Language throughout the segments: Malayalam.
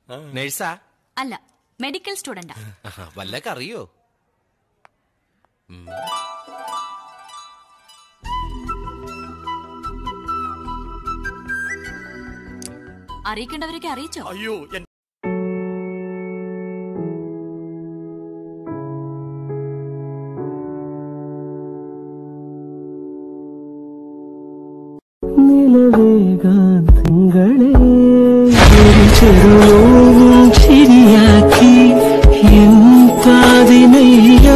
നഴ്സാ അല്ല മെഡിക്കൽ സ്റ്റുഡന്റാ ആഹാ, വല്ലൊക്കെ അറിയോ ഉം. അറിയിക്കേണ്ടവരൊക്കെ അറിയിച്ചോ അയ്യോ എൻ- നിലവേകാൻ തിങ്കളെ ഒരു ചെറുനോവും ശരിയാക്കി എൻ പാതിനയ്യായി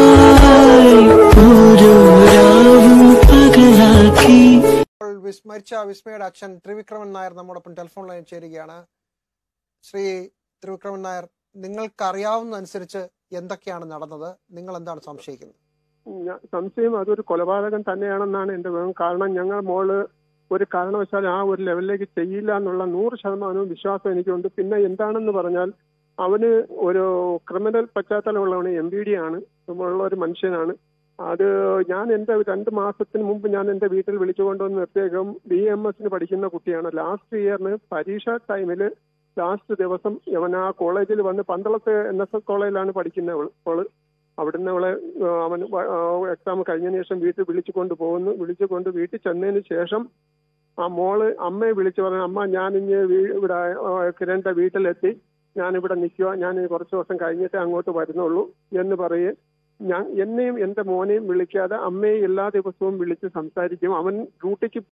ഓരോ രാവും പകലാക്കി ഇപ്പോൾ വിസ്മരിച്ച വിസ്മയുടെ അച്ഛൻ ത്രിവിക്രമൻ നായർ നമ്മോടൊപ്പം ടെലിഫോൺ ലൈൻ ചേരുകയാണ് ശ്രീ ത്രിവിക്രമൻ നായർ നിങ്ങൾക്കറിയാവുന്ന അനുസരിച്ച് എന്തൊക്കെയാണ് നടന്നത് നിങ്ങൾ എന്താണ് സംശയിക്കുന്നത് ഞ- സംശയം അതൊരു കൊലപാതകം തന്നെയാണെന്നാണ് എന്റെ വേഗം കാരണം ഞങ്ങൾ മോള് ഒരു കാരണവശാലും ആ ഒരു ലെവലിലേക്ക് ചെയ്യില്ല എന്നുള്ള നൂറ് ശതമാനവും വിശ്വാസം എനിക്കുണ്ട് പിന്നെ എന്താണെന്ന് പറഞ്ഞാൽ അവന് ഒരു ക്രിമിനൽ പശ്ചാത്തലമുള്ളവന് എം ബി ഡി ആണ് ഉള്ള ഒരു മനുഷ്യനാണ് അത് ഞാൻ എന്റെ രണ്ട് മാസത്തിന് മുമ്പ് ഞാൻ എന്റെ വീട്ടിൽ വിളിച്ചു കൊണ്ടുവന്ന് നിർത്തിയേക്കും ബി എം എസിന് പഠിക്കുന്ന കുട്ടിയാണ് ലാസ്റ്റ് ഇയറിന് പരീക്ഷ ടൈമിൽ ലാസ്റ്റ് ദിവസം അവൻ ആ കോളേജിൽ വന്ന് പന്തളത്ത് എൻ എസ് എസ് കോളേജിലാണ് പഠിക്കുന്നത് അവള് അവള് അവിടുന്ന് അവളെ ആ, അവൻ എക്സാം കഴിഞ്ഞതിന് ശേഷം വീട്ടിൽ വിളിച്ചു കൊണ്ട് പോകുന്നു വിളിച്ചു കൊണ്ട് വീട്ടിൽ ചെന്നതിന് ശേഷം ആ മോള് അമ്മയെ വിളിച്ചു പറഞ്ഞു അമ്മ ഞാൻ ഇനി വീ- ഇവിടെ ആ, കിരണിന്റെ വീട്ടിലെത്തി ഞാൻ ഇവിടെ നിൽക്കുക ഞാൻ ഇനി കുറച്ച് ദിവസം കഴിഞ്ഞിട്ട് അങ്ങോട്ട് വരുന്നുള്ളൂ എന്ന് പറയേ ഞാൻ എന്നെയും എന്റെ മോനെയും വിളിക്കാതെ അമ്മയെ എല്ലാ ദിവസവും വിളിച്ച് സംസാരിക്കും അവൻ ഡ്യൂട്ടിക്ക്